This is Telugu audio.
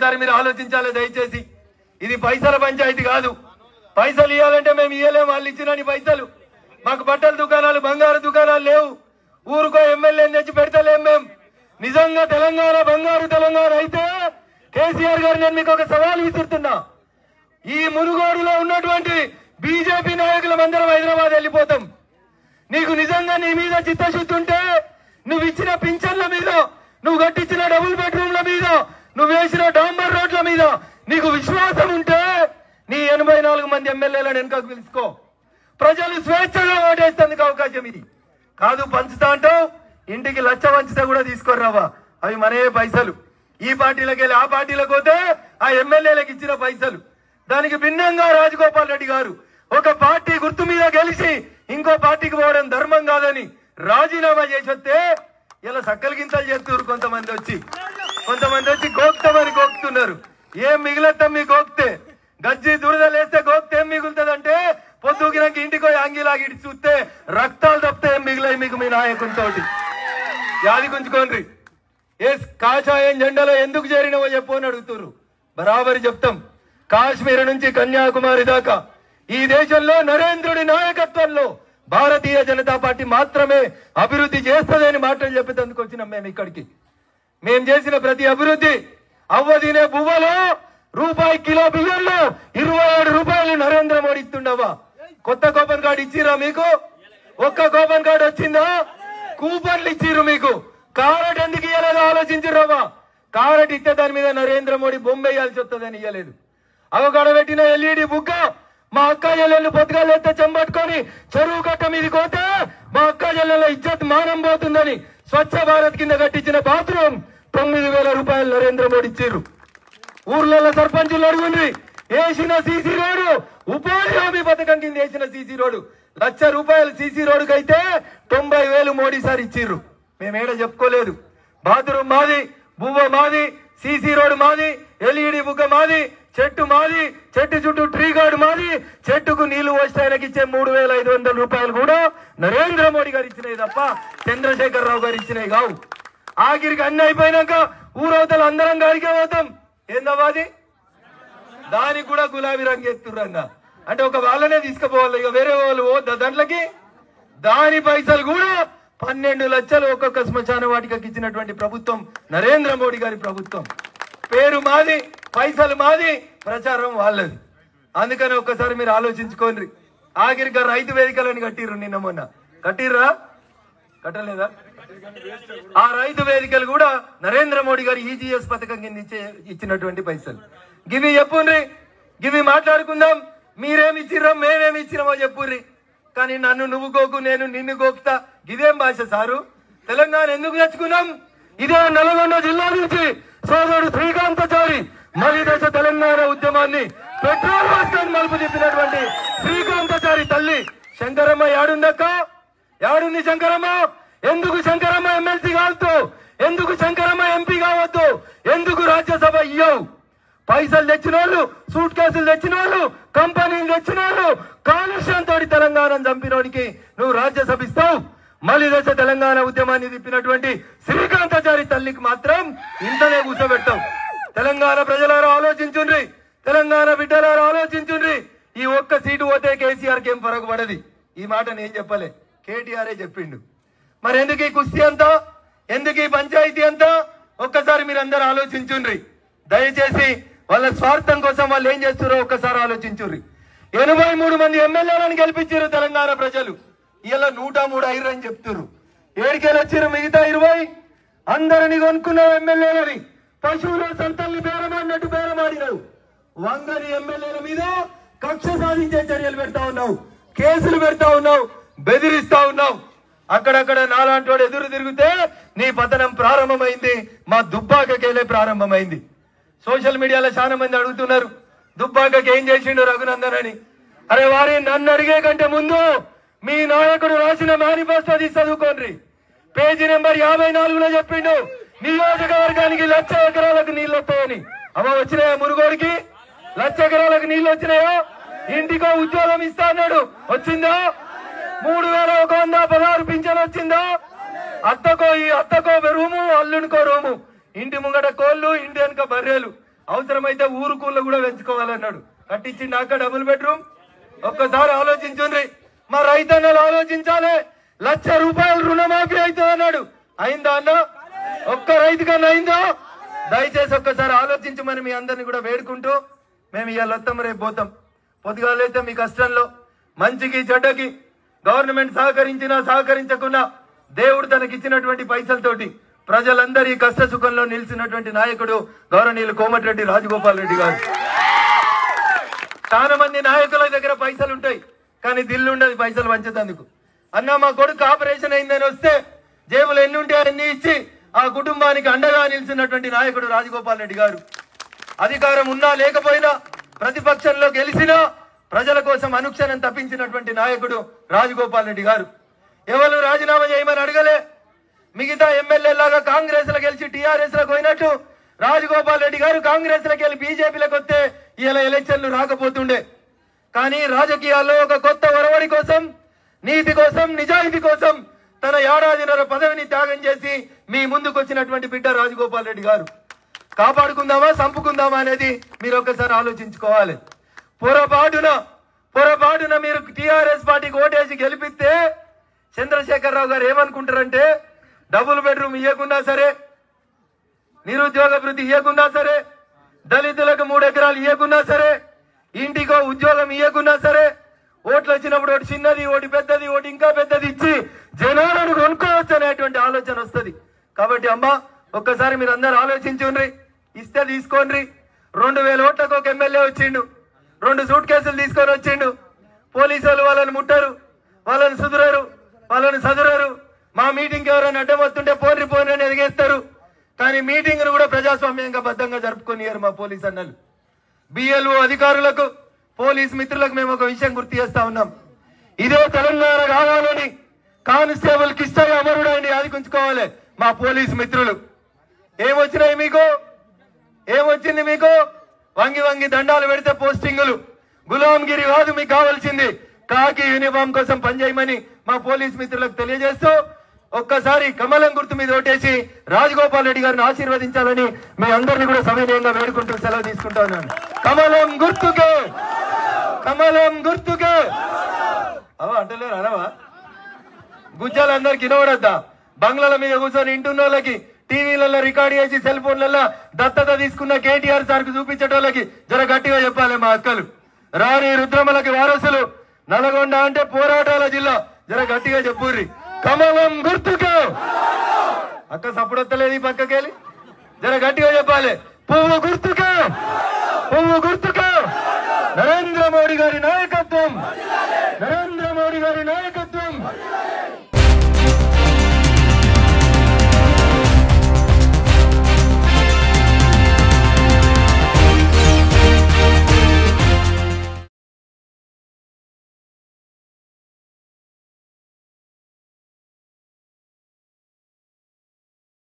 ఒక్కసారి మీరు ఆలోచించాలి దయచేసి ఇది పైసల పంచాయతీ కాదు పైసలు ఇవ్వాలంటే మేము ఇవ్వలేము వాళ్ళు ఇచ్చినని పైసలు మాకు బట్టల దుకాణాలు బంగారు దుకాణాలు లేవు ఊరుకో ఎమ్మెల్యేని తెచ్చి పెడతలేం మేము నిజంగా తెలంగాణ బంగారు తెలంగాణ అయితే కేసీఆర్ గారు నేను మీకు ఒక సవాల్ విసురుతున్నా ఈ మునుగోడులో ఉన్నటువంటి బీజేపీ నాయకులం అందరం హైదరాబాద్ వెళ్ళిపోతాం నీకు నిజంగా నీ మీద చిత్తశుద్ధి ఉంటే నువ్వు ఇచ్చిన పింఛన్ల మీద నువ్వు కట్టించిన డబుల్ బెడ్రూమ్ల మీద నువ్వు వేసిన డాంబర్ రోడ్ల మీద నీకు విశ్వాసం ఉంటే నీ ఎనభై నాలుగు మంది ఎమ్మెల్యేలను వెనుకకు పిలుచుకో ప్రజలు స్వేచ్ఛగా ఓటేస్తేందుకు అవకాశం ఇది కాదు పంచుతా అంటావు ఇంటికి లచ్చ వంచితే కూడా తీసుకోరావా అవి మనే పైసలు ఈ పార్టీలకు వెళ్ళి ఆ పార్టీలకు పోతే ఆ ఎమ్మెల్యేలకు ఇచ్చిన పైసలు దానికి భిన్నంగా రాజగోపాల్ రెడ్డి గారు ఒక పార్టీ గుర్తు మీద గెలిచి ఇంకో పార్టీకి పోవడం ధర్మం కాదని రాజీనామా చేసి వస్తే ఇలా సక్కల గింతలు చేస్తున్నారు కొంతమంది వచ్చి కొంతమంది వచ్చి గోక్తామని గోక్తున్నారు ఏం మిగిలత్తాం మీ గోక్తే గజ్జి దురదలేస్తే గోక్తే ఏం మిగులుతుందంటే పొద్దుకినాక ఇంటికి పోయి అంగిలాగి ఇటు చూస్తే రక్తాలు తప్పితే ఏం మిగిలాయి మీకు మీ నాయకునితోటి యాది గుంజుకోండి ఏ కాషాయం జెండాలో ఎందుకు చేరినవో చెప్పు అని అడుగుతున్నారు బరాబరి చెప్తాం కాశ్మీర్ నుంచి కన్యాకుమారి దాకా ఈ దేశంలో నరేంద్రుడి నాయకత్వంలో భారతీయ జనతా పార్టీ మాత్రమే అభివృద్ధి చేస్తుందని మాటలు చెప్పేందుకు వచ్చినాం మేము ఇక్కడికి మేం చేసిన ప్రతి అభివృద్ధి అవ్వ తినే బువ్వలో రూపాయి కిలో బియ్యంలో ఇరవై ఏడు రూపాయలు నరేంద్ర మోడీ ఇస్తుండవా కొత్త కూపన్ కార్డు ఇచ్చిరా మీకు ఒక్క కూపన్ కార్డు వచ్చిందా కూపన్లు ఇచ్చిర్రు మీకు కారట్ ఎందుకు ఇవ్వలేదు ఆలోచించిర్రవ్వా కారట్ ఇస్తే దాని మీద నరేంద్ర మోడీ బొమ్మ వేయాల్సి వస్తుందని ఇవ్వలేదు అవగాడ పెట్టిన ఎల్ఈడి బుక్క మా అక్క చెల్లెళ్ళు పొద్దుగాలు ఎత్తే చెంబట్టుకొని చెరువు కట్ట మీదకి పోతే మా అక్క చెల్లెళ్ళ ఇజ్జత్ మానం పోతుందని స్వచ్ఛ భారత్ కింద కట్టించిన బాత్రూమ్ తొమ్మిది వేల రూపాయలు నరేంద్ర మోడీ ఇచ్చిర్రు ఊర్లలో సర్పంచులు అడుగుండ్రి వేసిన సీసీ రోడ్డు ఉపాధి హామీ పథకం కింద వేసిన సీసీ రోడ్డు లక్ష రూపాయలు సీసీ రోడ్డుకి అయితే తొంభై వేలు మోడీ సార్ ఇచ్చిర్రు మేమేడ చెప్పుకోలేదు బాత్రూమ్ మాది బువ్వ మాది సీసీ రోడ్డు మాది ఎల్ఈడి బుగ్గ మాది చెట్టు మాది చెట్టు చుట్టూ ట్రీ గార్డు మాది చెట్టుకు నీళ్లు పోస్తే ఆయనకి ఇచ్చే మూడు వేల ఐదు వందల రూపాయలు కూడా నరేంద్ర మోడీ గారు ఇచ్చినాయి తప్ప చంద్రశేఖర్ రావు గారు ఇచ్చినాయి కావు ఆఖరికి అన్ని అయిపోయినాక ఊరవతలు అందరం గాడికే పోతాం ఏందవ్వా అది దానికి కూడా గులాబీ రంగు ఎత్తుర్రంగా అంటే ఒక వాళ్ళనే తీసుకుపోవాలి ఇక వేరే వాళ్ళు పోద్దా దాంట్లోకి దాని పైసలు కూడా పన్నెండు లక్షలు ఒక్కొక్క శ్మశాన వాటికకి ఇచ్చినటువంటి ప్రభుత్వం నరేంద్ర మోడీ గారి ప్రభుత్వం పేరు మాది పైసలు మాది ప్రచారం వాళ్ళది అందుకని ఒక్కసారి మీరు ఆలోచించుకోండి ఆఖరిగా రైతు వేదికలను కట్టిర్రు నిన్న మొన్న కట్టిర్రా కట్టలేదా ఆ రైతు వేదికలు కూడా నరేంద్ర మోడీ గారు ఈజీఎస్ పథకం కింద ఇచ్చే ఇచ్చినటువంటి పైసలు గివి చెప్పుండ్రి గివి మాట్లాడుకుందాం మీరేమి ఇచ్చిర్రో మేమేమి ఇచ్చినామో చెప్పుర్రి కానీ నన్ను నువ్వు గోకు నేను నిన్ను గోకుతా గిదేం భాష సారు తెలంగాణ ఎందుకు తెచ్చుకున్నాం ఇదే నల్గొండ జిల్లా నుంచి సోదరుడు శ్రీకాంతచారి మరి దేశ తెలంగాణ ఉద్యమాన్ని పెట్రోల్ వాస్కాన్ని మలుపు తిప్పినటువంటి శ్రీకాంతచారి తల్లి శంకరమ్మ యాడుందక్క యాడుంది శంకరమ్మ ఎందుకు శంకరమ్మ ఎమ్మెల్సీ కావద్దు ఎందుకు శంకరమ్మ ఎంపీ కావద్దు ఎందుకు రాజ్యసభ ఇయ్యవు పైసలు తెచ్చిన వాళ్ళు సూట్ కేసులు తెచ్చిన వాళ్ళు కంపెనీలు తెచ్చిన వాళ్ళు కాలుష్యంతో తెలంగాణ చంపినోడికి నువ్వు రాజ్యసభ ఇస్తావు మళ్ళీ దశ తెలంగాణ ఉద్యమాన్ని తిప్పినటువంటి శ్రీకాంతాచారి తల్లికి మాత్రం ఇంతనే కూర్చోబెట్టావు తెలంగాణ ప్రజలారా ఆలోచించుండ్రి తెలంగాణ బిడ్డలారా ఆలోచించుండ్రి ఈ ఒక్క సీటు పోతే కేసీఆర్ కి ఏం పడది ఈ మాట నేను చెప్పలే కేటీఆర్ చెప్పిండు మరి ఎందుకు ఈ కుస్తీ అంతా ఎందుకు ఈ పంచాయతీ అంతా ఒక్కసారి మీరు అందరు ఆలోచించుండ్రి దయచేసి వాళ్ళ స్వార్థం కోసం వాళ్ళు ఏం చేస్తారో ఒక్కసారి ఆలోచించుర్రి ఎనభై మూడు మంది ఎమ్మెల్యేలను గెలిపించారు తెలంగాణ ప్రజలు ఇలా నూట మూడు ఐదు అని చెప్తున్నారు ఏడికెళ్ళి వచ్చారు మిగతా ఇరవై అందరిని కొనుక్కున్నావు ఎమ్మెల్యేలని పశువుల సంతల్ని బేరమాడినట్టు బేరమాడినావు వంగని ఎమ్మెల్యేల మీద కక్ష సాధించే చర్యలు పెడతా ఉన్నావు కేసులు పెడతా ఉన్నావు బెదిరిస్తా ఉన్నావు అక్కడక్కడ నాలాంటి వాడు ఎదురు తిరిగితే నీ పతనం ప్రారంభమైంది మా దుబ్బాకకేలే ప్రారంభమైంది సోషల్ మీడియాలో చాలా మంది అడుగుతున్నారు దుబ్బాకకి ఏం చేసిండు రఘునందన్ అని అరే వారి నన్ను అడిగే కంటే ముందు మీ నాయకుడు రాసిన మేనిఫెస్టో తీసి చదువుకోండి పేజీ నెంబర్ యాభై నాలుగులో చెప్పిండు నియోజకవర్గానికి లక్ష ఎకరాలకు నీళ్లు వస్తాయని అమ్మ వచ్చినాయా మునుగోడికి లక్ష ఎకరాలకు నీళ్లు వచ్చినాయా ఇంటికో ఉద్యోగం ఇస్తా అన్నాడు వచ్చిందా మూడు వేల ఒక వంద పదహారు పింఛన్ వచ్చిందా అత్తకో ఈ అత్తకో రూము అల్లునికో రూము ఇంటి ముంగట కోళ్ళు ఇంటి వెనుక బర్రెలు అవసరమైతే ఊరు కూల కూడా పెంచుకోవాలన్నాడు కట్టించిండు అక్క డబుల్ బెడ్రూమ్ ఒక్కసారి ఆలోచించుండ్రి మా రైతన్నలు ఆలోచించాలి లక్ష రూపాయలు రుణమాఫీ అవుతుంది అన్నాడు అయిందా అన్న ఒక్క రైతు కన్నా అయిందా దయచేసి ఒక్కసారి ఆలోచించమని మీ అందరిని కూడా వేడుకుంటూ మేము ఇవాళ వస్తాం రేపు పోతాం పొద్దుగాలైతే మీ కష్టంలో మంచికి చెడ్డకి గవర్నమెంట్ సహకరించినా సహకరించకున్నా దేవుడు తనకిచ్చినటువంటి పైసలతోటి ప్రజలందరి కష్ట సుఖంలో నిలిచినటువంటి నాయకుడు గౌరవనీయులు కోమటిరెడ్డి రాజగోపాల్ రెడ్డి గారు చాలా మంది నాయకుల దగ్గర పైసలు ఉంటాయి కానీ దిల్లు ఉండదు పైసలు పంచేందుకు అన్న మా కొడుకు ఆపరేషన్ అయిందని వస్తే జేబులు ఎన్ని ఉంటే అన్ని ఇచ్చి ఆ కుటుంబానికి అండగా నిలిచినటువంటి నాయకుడు రాజగోపాల్ రెడ్డి గారు అధికారం ఉన్నా లేకపోయినా ప్రతిపక్షంలో గెలిచినా ప్రజల కోసం అనుక్షణం తప్పించినటువంటి నాయకుడు రాజగోపాల్ రెడ్డి గారు ఎవరు రాజీనామా చేయమని అడగలే మిగతా ఎమ్మెల్యే లాగా కాంగ్రెస్ లో గెలిచి టీఆర్ఎస్ లకు పోయినట్టు రాజగోపాల్ రెడ్డి గారు కాంగ్రెస్ లోకి వెళ్ళి బీజేపీలోకి వస్తే ఇలా ఎలక్షన్లు రాకపోతుండే కానీ రాజకీయాల్లో ఒక కొత్త ఒరవడి కోసం నీతి కోసం నిజాయితీ కోసం తన ఏడాదిన్నర పదవిని త్యాగం చేసి మీ ముందుకు వచ్చినటువంటి బిడ్డ రాజగోపాల్ రెడ్డి గారు కాపాడుకుందామా చంపుకుందామా అనేది మీరు ఒక్కసారి ఆలోచించుకోవాలి పొరపాటున పొరపాటున మీరు టిఆర్ఎస్ పార్టీకి ఓటేసి గెలిపిస్తే చంద్రశేఖరరావు గారు ఏమనుకుంటారంటే డబుల్ బెడ్రూమ్ ఇవ్వకున్నా సరే నిరుద్యోగ వృద్ధి ఇవ్వకున్నా సరే దళితులకు మూడు ఎకరాలు ఇవ్వకున్నా సరే ఇంటికో ఉద్యోగం ఇవ్వకున్నా సరే ఓట్లు వచ్చినప్పుడు ఒకటి చిన్నది ఒకటి పెద్దది ఒకటి ఇంకా పెద్దది ఇచ్చి జనాలను కొనుక్కోవచ్చు అనేటువంటి ఆలోచన వస్తది కాబట్టి అమ్మా ఒక్కసారి మీరు అందరు ఆలోచించుండ్రి ఇస్తే తీసుకోండి రెండు వేల ఓట్లకు ఒక ఎమ్మెల్యే వచ్చిండు రెండు సూట్ కేసులు తీసుకొని వచ్చిండు పోలీసు వాళ్ళు వాళ్ళని ముట్టరు వాళ్ళని సుదురరు వాళ్ళని సదురరు మా మీటింగ్ ఎవరైనా అడ్డం వస్తుంటే పోన్రి పోన్రి అని ఎదిగేస్తారు కానీ మీటింగ్ కూడా ప్రజాస్వామ్యంగా బద్దంగా జరుపుకునియారు మా పోలీస్ అన్నలు బిఎల్ఓ అధికారులకు పోలీస్ మిత్రులకు మేము ఒక విషయం గుర్తు చేస్తా ఉన్నాం ఇదే తెలంగాణ కావాలని కానిస్టేబుల్ కిష్టయ్య అమరుడు అని ఆదికుంచుకోవాలి మా పోలీస్ మిత్రులు ఏమొచ్చినాయి మీకు ఏమొచ్చింది మీకు వంగి వంగి దండాలు పెడితే పోస్టింగులు గులాంగిరి కాదు మీకు కావాల్సింది కాకి యూనిఫామ్ కోసం పనిచేయమని మా పోలీస్ మిత్రులకు తెలియజేస్తూ ఒక్కసారి కమలం గుర్తు మీద ఓటేసి రాజగోపాల్ రెడ్డి గారిని ఆశీర్వదించాలని మీ అందరినీ కూడా సవినయంగా వేడుకుంటూ సెలవు తీసుకుంటా ఉన్నాను కమలం గుర్తుకే కమలం గుర్తుకే అవా అంటలేరు అనవా గుజ్జాలందరికి వినవడద్దా బంగ్లాల మీద కూర్చొని ఇంటున్న వాళ్ళకి టీవీలలో రికార్డ్ చేసి సెల్ ఫోన్లలో దత్తత తీసుకున్న కేటీఆర్ సార్ కు చూపించేటోళ్ళకి జర గట్టిగా చెప్పాలి మా అక్కలు రాణి రుద్రమలకి వారసులు నల్గొండ అంటే పోరాటాల జిల్లా జర గట్టిగా చెప్పుర్రి కమలం గుర్తుకు అక్క సప్పుడొత్తలేదు ఈ పక్కకెళ్ళి జర గట్టిగా చెప్పాలి పువ్వు గుర్తుకు పువ్వు గుర్తుకు నరేంద్ర మోడీ గారి నాయకత్వం నరేంద్ర మోడీ గారి నాయకత్వం